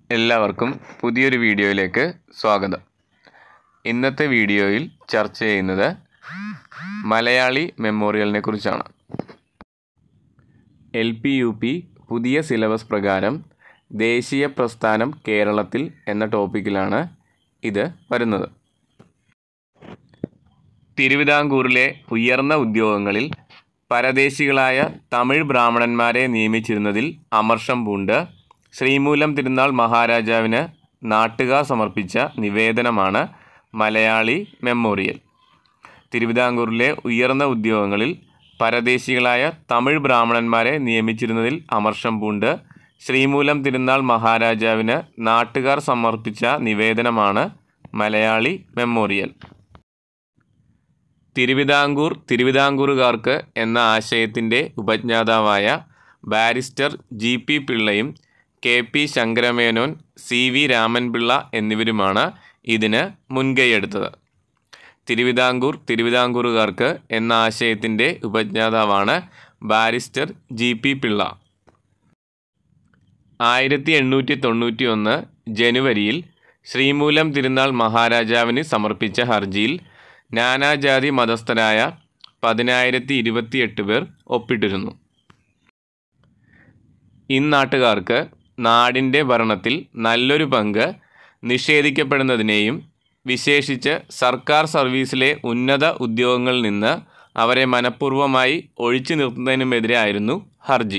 എല്ലാവർക്കും പുതിയൊരു വീഡിയോയിലേക്ക് സ്വാഗതം ഇന്നത്തെ വീഡിയോയിൽ ചർച്ച ചെയ്യുന്നത് മലയാളി മെമ്മോറിയലിനെ കുറിച്ചാണ് എൽ പി യു പി പുതിയ സിലബസ് പ്രകാരം ദേശീയ പ്രസ്ഥാനം കേരളത്തിൽ എന്ന ടോപ്പിക്കിലാണ് ഇത് വരുന്നത് തിരുവിതാംകൂറിലെ ഉയർന്ന ഉദ്യോഗങ്ങളിൽ പരദേശികളായ തമിഴ് ബ്രാഹ്മണന്മാരെ നിയമിച്ചിരുന്നതിൽ അമർഷം പൂണ്ട് ശ്രീമൂലം തിരുനാൾ മഹാരാജാവിന് നാട്ടുകാർ സമർപ്പിച്ച നിവേദനമാണ് മലയാളി മെമ്മോറിയൽ തിരുവിതാംകൂറിലെ ഉയർന്ന ഉദ്യോഗങ്ങളിൽ പരദേശികളായ തമിഴ് ബ്രാഹ്മണന്മാരെ നിയമിച്ചിരുന്നതിൽ അമർഷം പൂണ്ട് ശ്രീമൂലം തിരുനാൾ മഹാരാജാവിന് നാട്ടുകാർ സമർപ്പിച്ച നിവേദനമാണ് മലയാളി മെമ്മോറിയൽ തിരുവിതാംകൂർ തിരുവിതാംകൂറുകാർക്ക് എന്ന ആശയത്തിൻ്റെ ഉപജ്ഞാതാവായ ബാരിസ്റ്റർ ജി പി പിള്ളയും K P Sankara Menon C V Raman Pillai എന്നിവരുമാണ് ഇതിന് മുൻകൈയെടുത്തത് തിരുവിതാംകൂർ തിരുവിതാംകൂറുകാർക്ക് എന്ന ആശയത്തിൻ്റെ ഉപജ്ഞാതാവാണ് ബാരിസ്റ്റർ ജി പി പിള്ള ആയിരത്തി എണ്ണൂറ്റി തൊണ്ണൂറ്റി ഒന്ന് ജനുവരിയിൽ ശ്രീമൂലം തിരുനാൾ മഹാരാജാവിന് സമർപ്പിച്ച ഹർജിയിൽ നാനാജാതി മതസ്ഥരായ പതിനായിരത്തി ഇരുപത്തിയെട്ട് പേർ ഒപ്പിട്ടിരുന്നു ഇന്നാട്ടുകാർക്ക് നാടിൻ്റെ ഭരണത്തിൽ നല്ലൊരു പങ്ക് നിഷേധിക്കപ്പെടുന്നതിനെയും വിശേഷിച്ച് സർക്കാർ സർവീസിലെ ഉന്നത ഉദ്യോഗങ്ങളിൽ നിന്ന് അവരെ മനഃപൂർവ്വമായി ഒഴിച്ചു നിർത്തുന്നതിനുമെതിരെയായിരുന്നു ഹർജി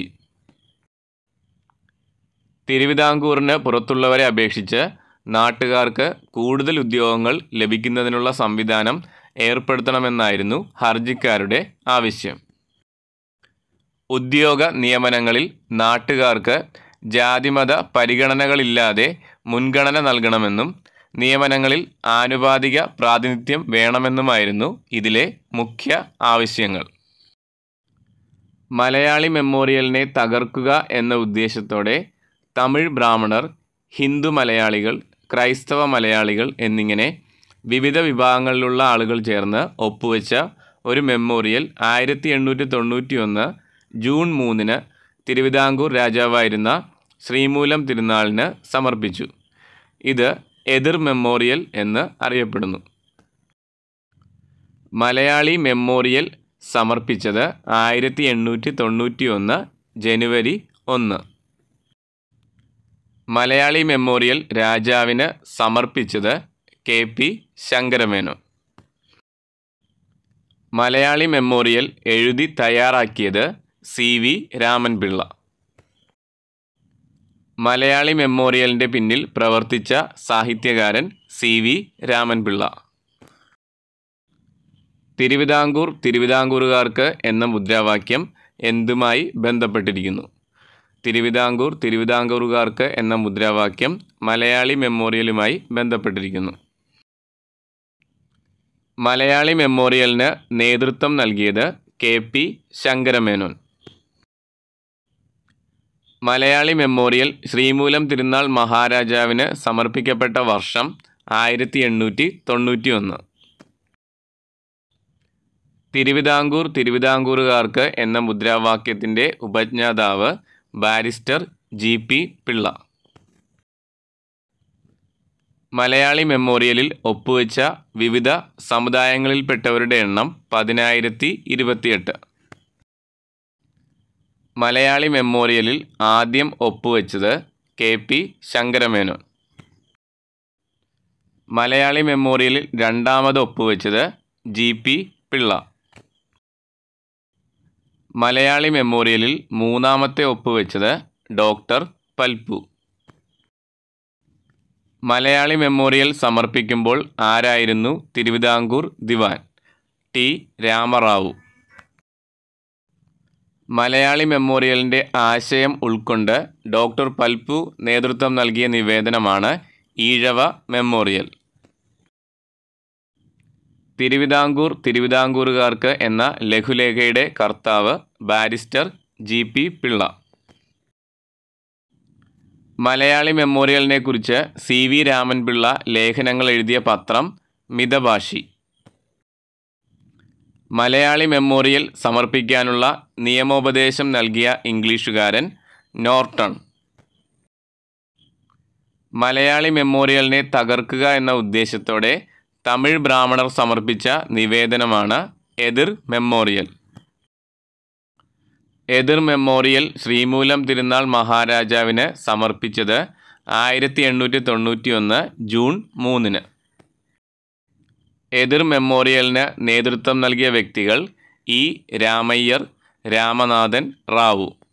തിരുവിതാംകൂറിന് പുറത്തുള്ളവരെ അപേക്ഷിച്ച് നാട്ടുകാർക്ക് കൂടുതൽ ഉദ്യോഗങ്ങൾ ലഭിക്കുന്നതിനുള്ള സംവിധാനം ഏർപ്പെടുത്തണമെന്നായിരുന്നു ഹർജിക്കാരുടെ ആവശ്യം ഉദ്യോഗ നിയമനങ്ങളിൽ നാട്ടുകാർക്ക് ജാതിമത പരിഗണനകളില്ലാതെ മുൻഗണന നൽകണമെന്നും നിയമനങ്ങളിൽ ആനുപാതിക പ്രാതിനിധ്യം വേണമെന്നുമായിരുന്നു ഇതിലെ മുഖ്യ ആവശ്യങ്ങൾ മലയാളി മെമ്മോറിയലിനെ തകർക്കുക എന്ന ഉദ്ദേശത്തോടെ തമിഴ് ബ്രാഹ്മണർ ഹിന്ദു മലയാളികൾ ക്രൈസ്തവ മലയാളികൾ എന്നിങ്ങനെ വിവിധ വിഭാഗങ്ങളിലുള്ള ആളുകൾ ചേർന്ന് ഒപ്പുവെച്ച ഒരു മെമ്മോറിയൽ ആയിരത്തി എണ്ണൂറ്റി തൊണ്ണൂറ്റി ഒന്ന് ജൂൺ മൂന്നിന് തിരുവിതാംകൂർ രാജാവായിരുന്ന ശ്രീമൂലം തിരുനാളിന് സമർപ്പിച്ചു ഇത് എതിർ മെമ്മോറിയൽ എന്ന് അറിയപ്പെടുന്നു മലയാളി മെമ്മോറിയൽ സമർപ്പിച്ചത് ആയിരത്തി എണ്ണൂറ്റി തൊണ്ണൂറ്റി ഒന്ന് ജനുവരി ഒന്ന് മലയാളി മെമ്മോറിയൽ രാജാവിന് സമർപ്പിച്ചത് K P Sankara Menon Malayali memorial എഴുതി തയ്യാറാക്കിയത് സി വി രാമൻപിള്ള മലയാളി മെമ്മോറിയലിൻ്റെ പിന്നിൽ പ്രവർത്തിച്ച സാഹിത്യകാരൻ സി വി രാമൻപിള്ള തിരുവിതാംകൂർ തിരുവിതാംകൂറുകാർക്ക് എന്ന മുദ്രാവാക്യം എന്തുമായി ബന്ധപ്പെട്ടിരിക്കുന്നു തിരുവിതാംകൂർ തിരുവിതാംകൂറുകാർക്ക് എന്ന മുദ്രാവാക്യം മലയാളി മെമ്മോറിയലുമായി ബന്ധപ്പെട്ടിരിക്കുന്നു മലയാളി മെമ്മോറിയലിന് നേതൃത്വം നൽകിയത് K P Sankara Menon Malayali memorial Sreemoolam Thirunal മഹാരാജാവിന് സമർപ്പിക്കപ്പെട്ട വർഷം ആയിരത്തി എണ്ണൂറ്റി തൊണ്ണൂറ്റി ഒന്ന് തിരുവിതാംകൂർ തിരുവിതാംകൂറുകാർക്ക് എന്ന മുദ്രാവാക്യത്തിൻ്റെ ഉപജ്ഞാതാവ് barrister G P Pillai Malayali മെമ്മോറിയലിൽ ഒപ്പുവെച്ച വിവിധ സമുദായങ്ങളിൽപ്പെട്ടവരുടെ എണ്ണം പതിനായിരത്തി ഇരുപത്തിയെട്ട് മലയാളി മെമ്മോറിയലിൽ ആദ്യം ഒപ്പുവെച്ചത് കെ പി ശങ്കരമേനോൻ മലയാളി മെമ്മോറിയലിൽ രണ്ടാമത് ഒപ്പുവെച്ചത് ജി പി പിള്ള മലയാളി മെമ്മോറിയലിൽ മൂന്നാമത്തെ ഒപ്പുവെച്ചത് ഡോക്ടർ പൽപ്പു മലയാളി മെമ്മോറിയൽ സമർപ്പിക്കുമ്പോൾ ആരായിരുന്നു തിരുവിതാംകൂർ ദിവാൻ ടി രാമറാവു മലയാളി മെമ്മോറിയലിൻ്റെ ആശയം ഉൾക്കൊണ്ട് ഡോക്ടർ പൽപ്പു നേതൃത്വം നൽകിയ നിവേദനമാണ് ഈഴവ മെമ്മോറിയൽ തിരുവിതാംകൂർ തിരുവിതാംകൂറുകാർക്ക് എന്ന ലഘുലേഖയുടെ കർത്താവ് barrister G P Pillai Malayali മെമ്മോറിയലിനെ കുറിച്ച് സി വി രാമൻപിള്ള ലേഖനങ്ങൾ എഴുതിയ പത്രം മിതഭാഷി മലയാളി മെമ്മോറിയൽ സമർപ്പിക്കാനുള്ള നിയമോപദേശം നൽകിയ ഇംഗ്ലീഷുകാരൻ നോർട്ടൺ മലയാളി മെമ്മോറിയലിനെ തകർക്കുക എന്ന ഉദ്ദേശത്തോടെ തമിഴ് ബ്രാഹ്മണർ സമർപ്പിച്ച നിവേദനമാണ് എതിർ മെമ്മോറിയൽ എതിർ മെമ്മോറിയൽ ശ്രീമൂലം തിരുനാൾ മഹാരാജാവിന് സമർപ്പിച്ചത് ആയിരത്തി എണ്ണൂറ്റി തൊണ്ണൂറ്റി ഒന്ന് ജൂൺ മൂന്നിന് എതിർ മെമ്മോറിയലിന് നേതൃത്വം നൽകിയ വ്യക്തികൾ ഇ രാമയ്യർ രാമനാഥൻ റാവു